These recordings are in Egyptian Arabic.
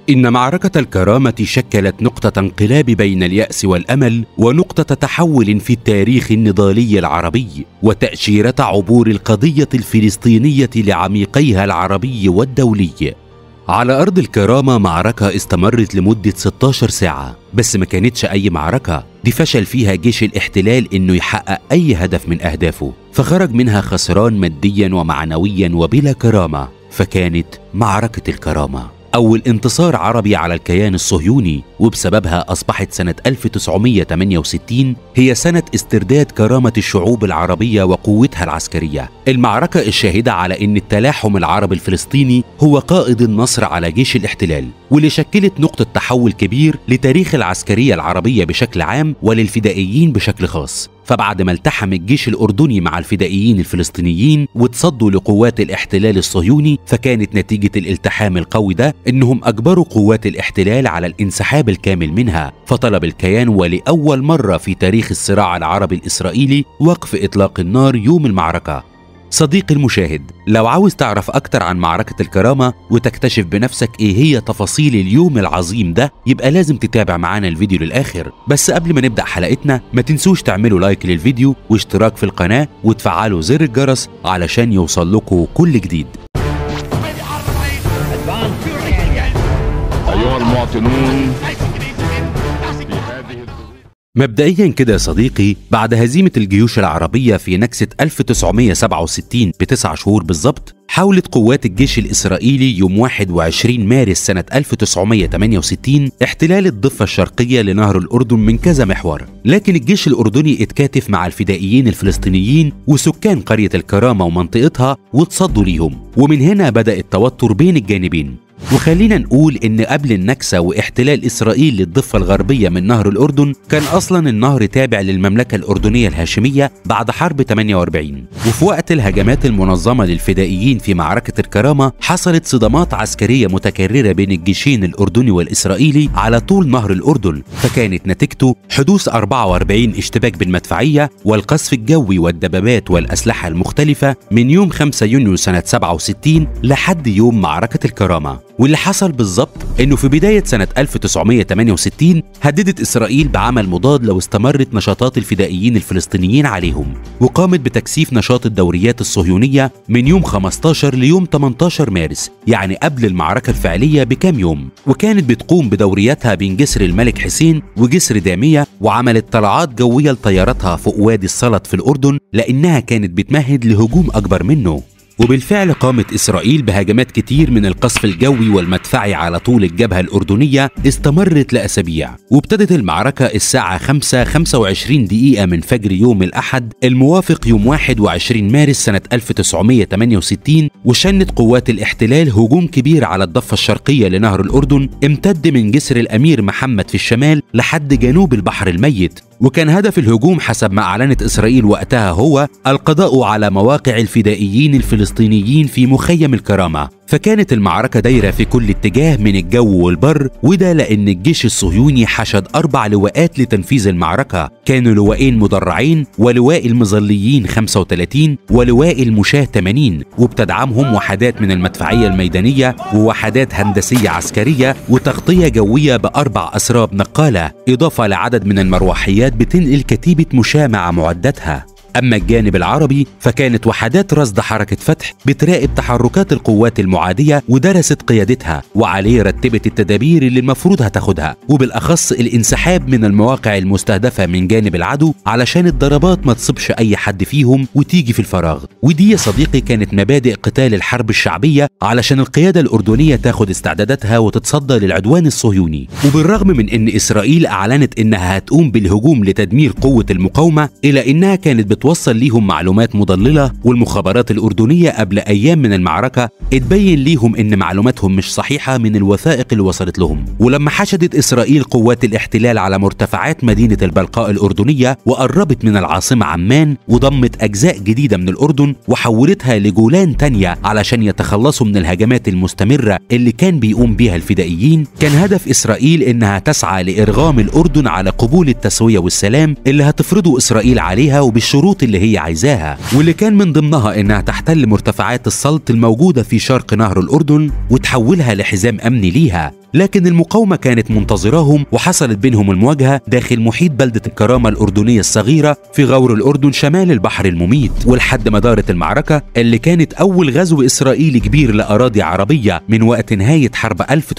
إن معركة الكرامة شكلت نقطة انقلاب بين اليأس والأمل ونقطة تحول في التاريخ النضالي العربي وتأشيرة عبور القضية الفلسطينية لعميقيها العربي والدولي على أرض الكرامة معركة استمرت لمدة 16 ساعة بس ما كانتش أي معركة دي فشل فيها جيش الاحتلال إنه يحقق أي هدف من أهدافه فخرج منها خسران ماديا ومعنويا وبلا كرامة فكانت معركة الكرامة أول انتصار عربي على الكيان الصهيوني وبسببها أصبحت سنة 1968 هي سنة استرداد كرامة الشعوب العربية وقوتها العسكرية المعركة الشاهدة على أن التلاحم العربي الفلسطيني هو قائد النصر على جيش الاحتلال واللي شكلت نقطة تحول كبير لتاريخ العسكرية العربية بشكل عام وللفدائيين بشكل خاص فبعد ما التحم الجيش الأردني مع الفدائيين الفلسطينيين وتصدوا لقوات الاحتلال الصهيوني فكانت نتيجة الالتحام القوي ده إنهم أجبروا قوات الاحتلال على الانسحاب الكامل منها فطلب الكيان ولأول مرة في تاريخ الصراع العربي الإسرائيلي وقف إطلاق النار يوم المعركة صديقي المشاهد لو عاوز تعرف أكتر عن معركة الكرامة وتكتشف بنفسك إيه هي تفاصيل اليوم العظيم ده يبقى لازم تتابع معانا الفيديو للآخر بس قبل ما نبدأ حلقتنا ما تنسوش تعملوا لايك للفيديو واشتراك في القناة وتفعلوا زر الجرس علشان يوصل لكم كل جديد أيها المواطنون في هذه الظروف مبدئيا كده يا صديقي بعد هزيمة الجيوش العربية في نكسة 1967 بتسع شهور بالظبط حاولت قوات الجيش الإسرائيلي يوم 21 مارس سنة 1968 احتلال الضفة الشرقية لنهر الأردن من كذا محور لكن الجيش الأردني اتكاتف مع الفدائيين الفلسطينيين وسكان قرية الكرامة ومنطقتها واتصدوا ليهم ومن هنا بدأ التوتر بين الجانبين وخلينا نقول ان قبل النكسة واحتلال اسرائيل للضفة الغربية من نهر الاردن كان اصلا النهر تابع للمملكة الاردنية الهاشمية بعد حرب 48 وفي وقت الهجمات المنظمة للفدائيين في معركة الكرامة حصلت صدامات عسكرية متكررة بين الجيشين الاردني والاسرائيلي على طول نهر الاردن فكانت نتيجته حدوث 44 اشتباك بالمدفعية والقصف الجوي والدبابات والاسلحة المختلفة من يوم 5 يونيو سنة 67 لحد يوم معركة الكرامة واللي حصل بالظبط انه في بدايه سنه 1968 هددت اسرائيل بعمل مضاد لو استمرت نشاطات الفدائيين الفلسطينيين عليهم وقامت بتكثيف نشاط الدوريات الصهيونيه من يوم 15 ليوم 18 مارس يعني قبل المعركه الفعليه بكام يوم وكانت بتقوم بدورياتها بين جسر الملك حسين وجسر داميه وعملت طلعات جويه لطياراتها فوق وادي السلط في الاردن لانها كانت بتمهد لهجوم اكبر منه وبالفعل قامت إسرائيل بهجمات كتير من القصف الجوي والمدفعي على طول الجبهة الأردنية استمرت لأسابيع وابتدت المعركة الساعة 5 25 دقيقة من فجر يوم الأحد الموافق يوم 21 مارس سنة 1968 وشنت قوات الاحتلال هجوم كبير على الضفة الشرقية لنهر الأردن امتد من جسر الأمير محمد في الشمال لحد جنوب البحر الميت وكان هدف الهجوم حسب ما أعلنت إسرائيل وقتها هو القضاء على مواقع الفدائيين الفلسطينيين في مخيم الكرامة فكانت المعركة دايرة في كل اتجاه من الجو والبر وده لأن الجيش الصهيوني حشد أربع لواءات لتنفيذ المعركة كانوا لواءين مدرعين ولواء المظليين 35 ولواء المشاة 80 وبتدعمهم وحدات من المدفعية الميدانية ووحدات هندسية عسكرية وتغطية جوية بأربع أسراب نقالة إضافة لعدد من المروحيات بتنقل كتيبة مشاة مع معداتها أما الجانب العربي فكانت وحدات رصد حركة فتح بتراقب تحركات القوات المعادية ودرست قيادتها وعليه رتبت التدابير اللي المفروض هتاخدها وبالأخص الانسحاب من المواقع المستهدفة من جانب العدو علشان الضربات ما تصبش أي حد فيهم وتيجي في الفراغ ودي يا صديقي كانت مبادئ قتال الحرب الشعبية علشان القيادة الأردنية تاخد استعداداتها وتتصدى للعدوان الصهيوني وبالرغم من أن إسرائيل أعلنت إنها هتقوم بالهجوم لتدمير قوة المقاومة إلا إنها كانت بتوصل ليهم معلومات مضللة والمخابرات الأردنية قبل أيام من المعركة اتبين ليهم إن معلوماتهم مش صحيحة من الوثائق اللي وصلت لهم ولما حشدت إسرائيل قوات الاحتلال على مرتفعات مدينة البلقاء الأردنية وقربت من العاصمة عمان وضمت أجزاء جديدة من الأردن وحولتها لجولان تانية علشان يتخلصوا من الهجمات المستمرة اللي كان بيقوم بيها الفدائيين كان هدف إسرائيل إنها تسعى لإرغام الأردن على قبول التسوية والسلام اللي هتفرضه إسرائيل عليها وبالشروط اللي هي عايزاها واللي كان من ضمنها إنها تحتل مرتفعات السلط الموجودة في شرق نهر الأردن وتحولها لحزام أمني ليها لكن المقاومة كانت منتظراهم وحصلت بينهم المواجهة داخل محيط بلدة الكرامة الأردنية الصغيرة في غور الأردن شمال البحر المميت ولحد ما دارت المعركة اللي كانت أول غزو إسرائيلي كبير لأراضي عربية من وقت نهاية حرب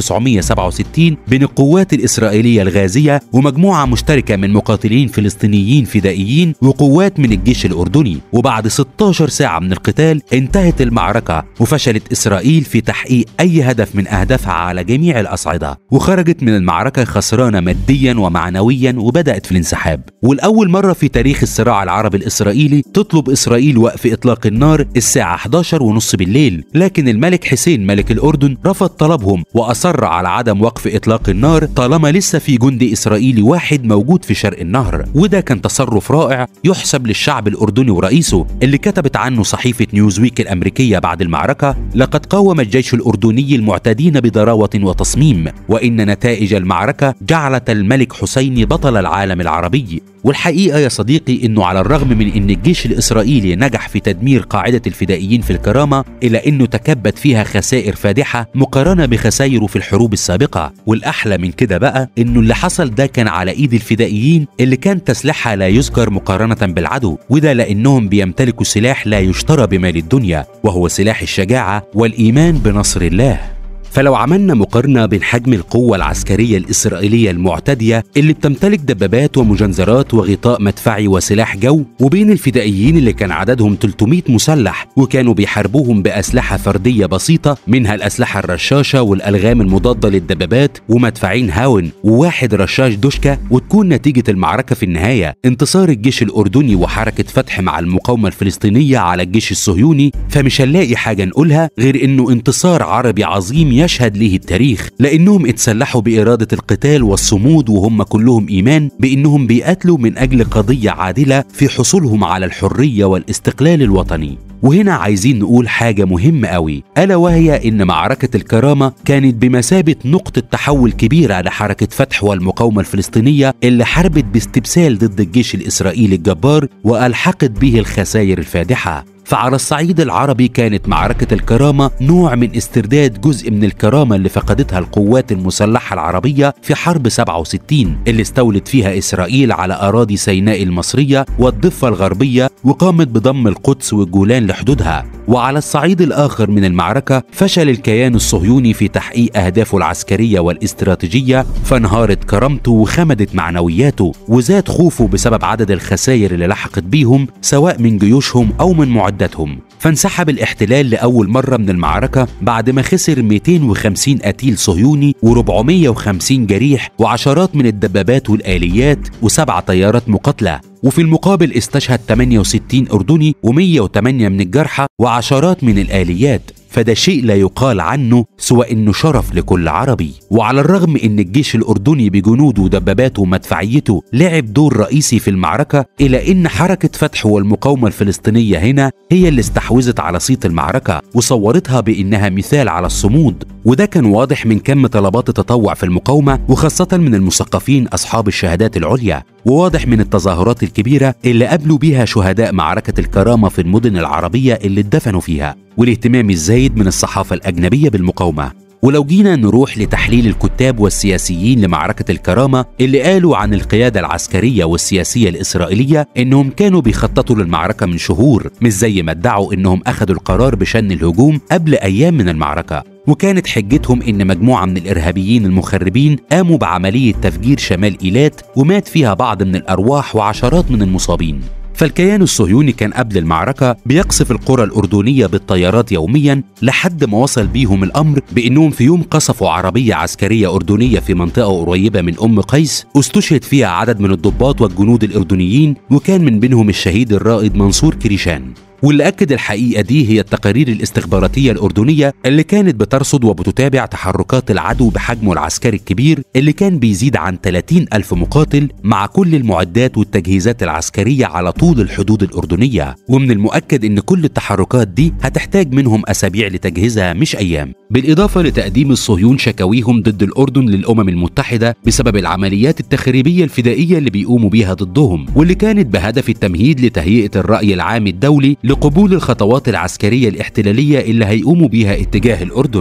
1967 بين القوات الإسرائيلية الغازية ومجموعة مشتركة من مقاتلين فلسطينيين فدائيين وقوات من الجيش الأردني وبعد 16 ساعة من القتال انتهت المعركة وفشلت إسرائيل في تحقيق أي هدف من أهدافها على جميع الأصعدة وخرجت من المعركة خسرانة ماديا ومعنويا وبدأت في الانسحاب والأول مرة في تاريخ الصراع العربي الإسرائيلي تطلب إسرائيل وقف إطلاق النار الساعة 11 ونص بالليل لكن الملك حسين ملك الأردن رفض طلبهم وأصر على عدم وقف إطلاق النار طالما لسه في جندي إسرائيلي واحد موجود في شرق النهر وده كان تصرف رائع يحسب للشعب الأردني ورئيسه اللي كتبت عنه صحيفة نيوزويك الأمريكية بعد المعركة لقد قاوم الجيش الأردني المعتدين بضراوة وتصميم وإن نتائج المعركة جعلت الملك حسين بطل العالم العربي والحقيقة يا صديقي إنه على الرغم من إن الجيش الإسرائيلي نجح في تدمير قاعدة الفدائيين في الكرامة إلا إنه تكبد فيها خسائر فادحة مقارنة بخسائره في الحروب السابقة والأحلى من كده بقى إنه اللي حصل ده كان على إيد الفدائيين اللي كان تسليحها لا يذكر مقارنة بالعدو وده لأنهم بيمتلكوا سلاح لا يشترى بمال الدنيا وهو سلاح الشجاعة والإيمان بنصر الله فلو عملنا مقارنة بين حجم القوة العسكرية الإسرائيلية المعتدية اللي بتمتلك دبابات ومجنزرات وغطاء مدفعي وسلاح جو وبين الفدائيين اللي كان عددهم 300 مسلح وكانوا بيحاربوهم بأسلحة فردية بسيطة منها الأسلحة الرشاشة والألغام المضادة للدبابات ومدفعين هاون وواحد رشاش دوشكا وتكون نتيجة المعركة في النهاية انتصار الجيش الأردني وحركة فتح مع المقاومة الفلسطينية على الجيش الصهيوني فمش هنلاقي حاجة نقولها غير إنه انتصار عربي عظيم يشهد ليه التاريخ لانهم اتسلحوا باراده القتال والصمود وهم كلهم ايمان بانهم بيقاتلوا من اجل قضيه عادله في حصولهم على الحريه والاستقلال الوطني وهنا عايزين نقول حاجة مهمة قوي ألا وهي إن معركة الكرامة كانت بمثابة نقطة تحول كبيرة لحركة فتح والمقاومة الفلسطينية اللي حاربت باستبسال ضد الجيش الإسرائيلي الجبار وألحقت به الخسائر الفادحة فعلى الصعيد العربي كانت معركة الكرامة نوع من استرداد جزء من الكرامة اللي فقدتها القوات المسلحة العربية في حرب 67 اللي استولت فيها إسرائيل على أراضي سيناء المصرية والضفة الغربية وقامت بضم القدس والجولان لحدودها وعلى الصعيد الآخر من المعركة فشل الكيان الصهيوني في تحقيق أهدافه العسكرية والاستراتيجية فانهارت كرامته وخمدت معنوياته وزاد خوفه بسبب عدد الخسائر اللي لحقت بيهم سواء من جيوشهم أو من معداتهم فانسحب الاحتلال لأول مرة من المعركة بعد ما خسر 250 قتيل صهيوني و450 جريح وعشرات من الدبابات والآليات وسبع طيارات مقاتلة وفي المقابل استشهد 68 أردني و108 من الجرحى وعشرات من الآليات فده شيء لا يقال عنه سوى انه شرف لكل عربي وعلى الرغم ان الجيش الاردني بجنوده ودباباته ومدفعيته لعب دور رئيسي في المعركه الا ان حركه فتح والمقاومه الفلسطينيه هنا هي اللي استحوذت على صيت المعركه وصورتها بانها مثال على الصمود وده كان واضح من كم طلبات التطوع في المقاومه وخاصه من المثقفين اصحاب الشهادات العليا وواضح من التظاهرات الكبيره اللي قابلوا بيها شهداء معركه الكرامه في المدن العربيه اللي اتدفنوا فيها والاهتمام الزايد من الصحافه الاجنبيه بالمقاومه ولو جينا نروح لتحليل الكتاب والسياسيين لمعركة الكرامة اللي قالوا عن القيادة العسكرية والسياسية الإسرائيلية إنهم كانوا بيخططوا للمعركة من شهور مش زي ما ادعوا إنهم أخذوا القرار بشن الهجوم قبل أيام من المعركة وكانت حجتهم إن مجموعة من الإرهابيين المخربين قاموا بعملية تفجير شمال إيلات ومات فيها بعض من الأرواح وعشرات من المصابين فالكيان الصهيوني كان قبل المعركة بيقصف القرى الأردنية بالطيارات يوميا لحد ما وصل بيهم الأمر بأنهم في يوم قصفوا عربية عسكرية أردنية في منطقة قريبة من أم قيس استشهد فيها عدد من الضباط والجنود الأردنيين وكان من بينهم الشهيد الرائد منصور كريشان واللي أكد الحقيقة دي هي التقارير الاستخباراتية الأردنية اللي كانت بترصد وبتتابع تحركات العدو بحجمه العسكري الكبير اللي كان بيزيد عن 30 ألف مقاتل مع كل المعدات والتجهيزات العسكرية على طول الحدود الأردنية ومن المؤكد أن كل التحركات دي هتحتاج منهم أسابيع لتجهيزها مش أيام بالإضافة لتقديم الصهيون شكاويهم ضد الأردن للأمم المتحدة بسبب العمليات التخريبية الفدائية اللي بيقوموا بيها ضدهم واللي كانت بهدف التمهيد لتهيئة الرأي العام الدولي لقبول الخطوات العسكرية الاحتلالية اللي هيقوموا بيها اتجاه الأردن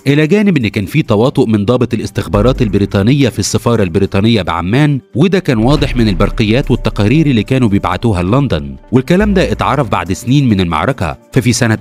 إلى جانب إن كان في تواطؤ من ضابط الاستخبارات البريطانية في السفارة البريطانية بعمان وده كان واضح من البرقيات والتقارير اللي كانوا بيبعتوها لندن والكلام ده اتعرف بعد سنين من المعركة ففي سنة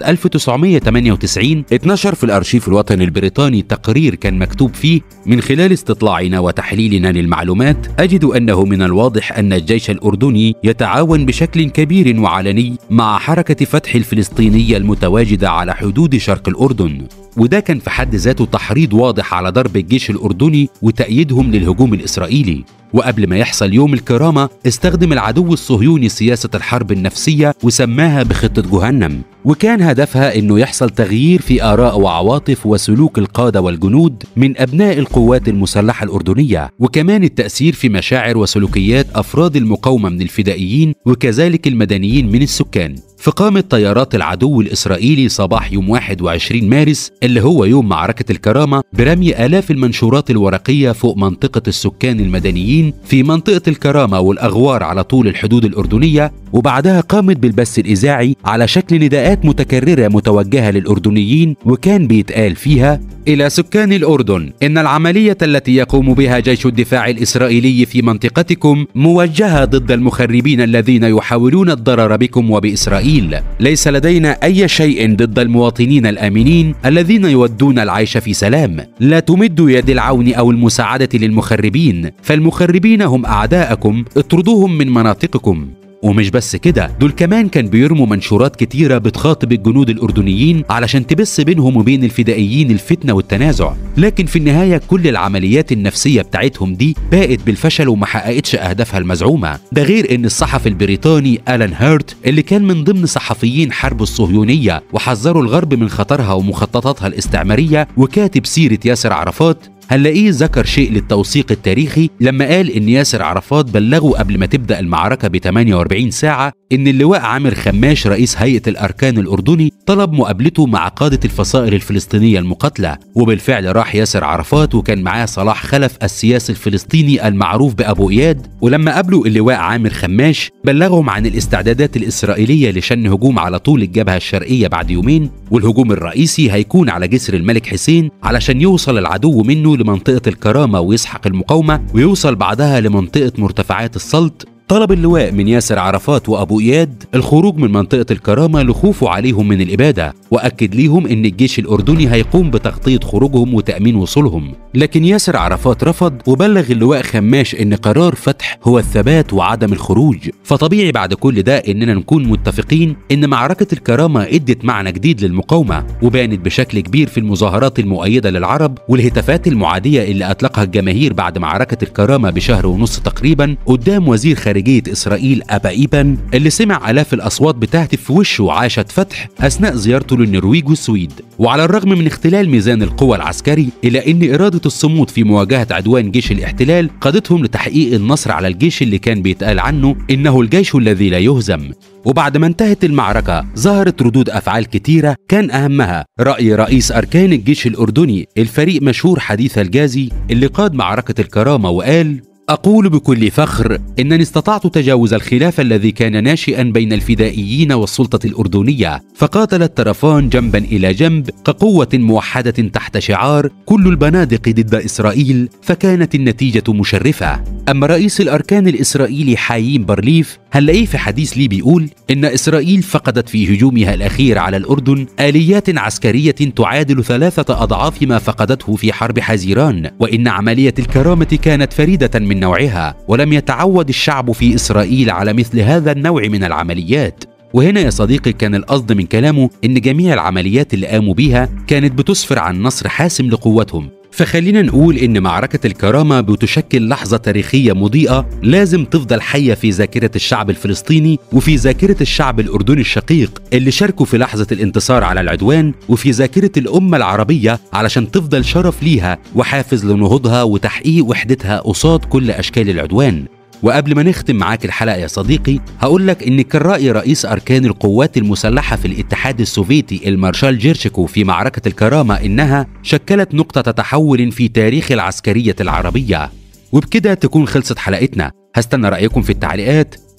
1998 اتنشر في الأرشيف الوطني البريطاني تقرير كان مكتوب فيه من خلال استطلاعنا وتحليلنا للمعلومات أجد أنه من الواضح أن الجيش الأردني يتعاون بشكل كبير وعلني مع حركة فتح الفلسطينية المتواجدة على حدود شرق الأردن وده كان في حد ذاته تحريض واضح على ضرب الجيش الأردني وتأييدهم للهجوم الإسرائيلي وقبل ما يحصل يوم الكرامة استخدم العدو الصهيوني سياسة الحرب النفسية وسماها بخطة جهنم وكان هدفها انه يحصل تغيير في اراء وعواطف وسلوك القاده والجنود من ابناء القوات المسلحه الاردنيه وكمان التاثير في مشاعر وسلوكيات افراد المقاومه من الفدائيين وكذلك المدنيين من السكان فقامت طيارات العدو الإسرائيلي صباح يوم 21 مارس اللي هو يوم معركة الكرامة برمي آلاف المنشورات الورقية فوق منطقة السكان المدنيين في منطقة الكرامة والأغوار على طول الحدود الأردنية وبعدها قامت بالبث الإذاعي على شكل نداءات متكررة متوجهة للأردنيين وكان بيتقال فيها إلى سكان الأردن إن العملية التي يقوم بها جيش الدفاع الإسرائيلي في منطقتكم موجهة ضد المخربين الذين يحاولون الضرر بكم وبإسرائيل ليس لدينا أي شيء ضد المواطنين الآمنين الذين يودون العيش في سلام لا تمدوا يد العون أو المساعدة للمخربين فالمخربين هم أعداءكم اطردوهم من مناطقكم ومش بس كده دول كمان كان بيرموا منشورات كتيرة بتخاطب الجنود الأردنيين علشان تبث بينهم وبين الفدائيين الفتنة والتنازع لكن في النهاية كل العمليات النفسية بتاعتهم دي باءت بالفشل وما حققتش أهدافها المزعومة ده غير إن الصحفي البريطاني ألان هيرت اللي كان من ضمن صحفيين حرب الصهيونية وحذروا الغرب من خطرها ومخططاتها الاستعمارية وكاتب سيرة ياسر عرفات هنلاقيه ذكر شيء للتوثيق التاريخي لما قال ان ياسر عرفات بلغه قبل ما تبدا المعركه ب 48 ساعه ان اللواء عامر خماش رئيس هيئه الاركان الاردني طلب مقابلته مع قاده الفصائل الفلسطينيه المقاتله وبالفعل راح ياسر عرفات وكان معاه صلاح خلف السياسي الفلسطيني المعروف بابو اياد ولما قابلوا اللواء عامر خماش بلغهم عن الاستعدادات الاسرائيليه لشن هجوم على طول الجبهه الشرقيه بعد يومين والهجوم الرئيسي هيكون على جسر الملك حسين علشان يوصل العدو منه لمنطقة الكرامة ويسحق المقاومة ويوصل بعدها لمنطقة مرتفعات السلط طلب اللواء من ياسر عرفات وابو اياد الخروج من منطقه الكرامه لخوفه عليهم من الاباده واكد ليهم ان الجيش الاردني هيقوم بتغطيه خروجهم وتامين وصولهم لكن ياسر عرفات رفض وبلغ اللواء خماش ان قرار فتح هو الثبات وعدم الخروج فطبيعي بعد كل ده اننا نكون متفقين ان معركه الكرامه ادت معنى جديد للمقاومه وبانت بشكل كبير في المظاهرات المؤيده للعرب والهتافات المعاديه اللي اطلقها الجماهير بعد معركه الكرامه بشهر ونص تقريبا قدام وزير خارجيه اسرائيل ابا ايبان اللي سمع الاف الاصوات بتهتف في وشه وعاشة فتح اثناء زيارته للنرويج والسويد وعلى الرغم من اختلال ميزان القوى العسكري الا ان اراده الصمود في مواجهه عدوان جيش الاحتلال قادتهم لتحقيق النصر على الجيش اللي كان بيتقال عنه انه الجيش الذي لا يهزم وبعد ما انتهت المعركة ظهرت ردود أفعال كتيرة كان أهمها رأي رئيس أركان الجيش الأردني الفريق مشهور حديث الجازي اللي قاد معركة الكرامة وقال أقول بكل فخر إنني استطعت تجاوز الخلاف الذي كان ناشئا بين الفدائيين والسلطة الأردنية فقاتل الطرفان جنبا إلى جنب كقوة موحدة تحت شعار كل البنادق ضد إسرائيل فكانت النتيجة مشرفة أما رئيس الأركان الإسرائيلي حايم برليف هنلاقيه في حديث لي بيقول إن إسرائيل فقدت في هجومها الأخير على الأردن آليات عسكرية تعادل ثلاثة أضعاف ما فقدته في حرب حزيران وإن عملية الكرامة كانت فريدة من نوعها ولم يتعود الشعب في إسرائيل على مثل هذا النوع من العمليات وهنا يا صديقي كان القصد من كلامه ان جميع العمليات اللي قاموا بيها كانت بتسفر عن نصر حاسم لقوتهم فخلينا نقول ان معركة الكرامة بتشكل لحظة تاريخية مضيئة لازم تفضل حية في ذاكرة الشعب الفلسطيني وفي ذاكرة الشعب الأردني الشقيق اللي شاركوا في لحظة الانتصار على العدوان وفي ذاكرة الأمة العربية علشان تفضل شرف ليها وحافز لنهوضها وتحقيق وحدتها قصاد كل أشكال العدوان وقبل ما نختم معاك الحلقة يا صديقي هقول لك إن كان رأي رئيس أركان القوات المسلحة في الاتحاد السوفيتي المارشال جيرشكو في معركة الكرامة إنها شكلت نقطة تحول في تاريخ العسكرية العربية وبكده تكون خلصت حلقتنا هستنى رأيكم في التعليقات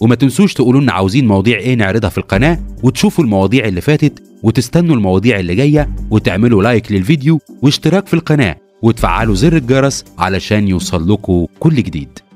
وما تنسوش تقولوا لنا عاوزين مواضيع ايه نعرضها في القناه وتشوفوا المواضيع اللي فاتت وتستنوا المواضيع اللي جايه وتعملوا لايك للفيديو واشتراك في القناه وتفعلوا زر الجرس علشان يوصل لكم كل جديد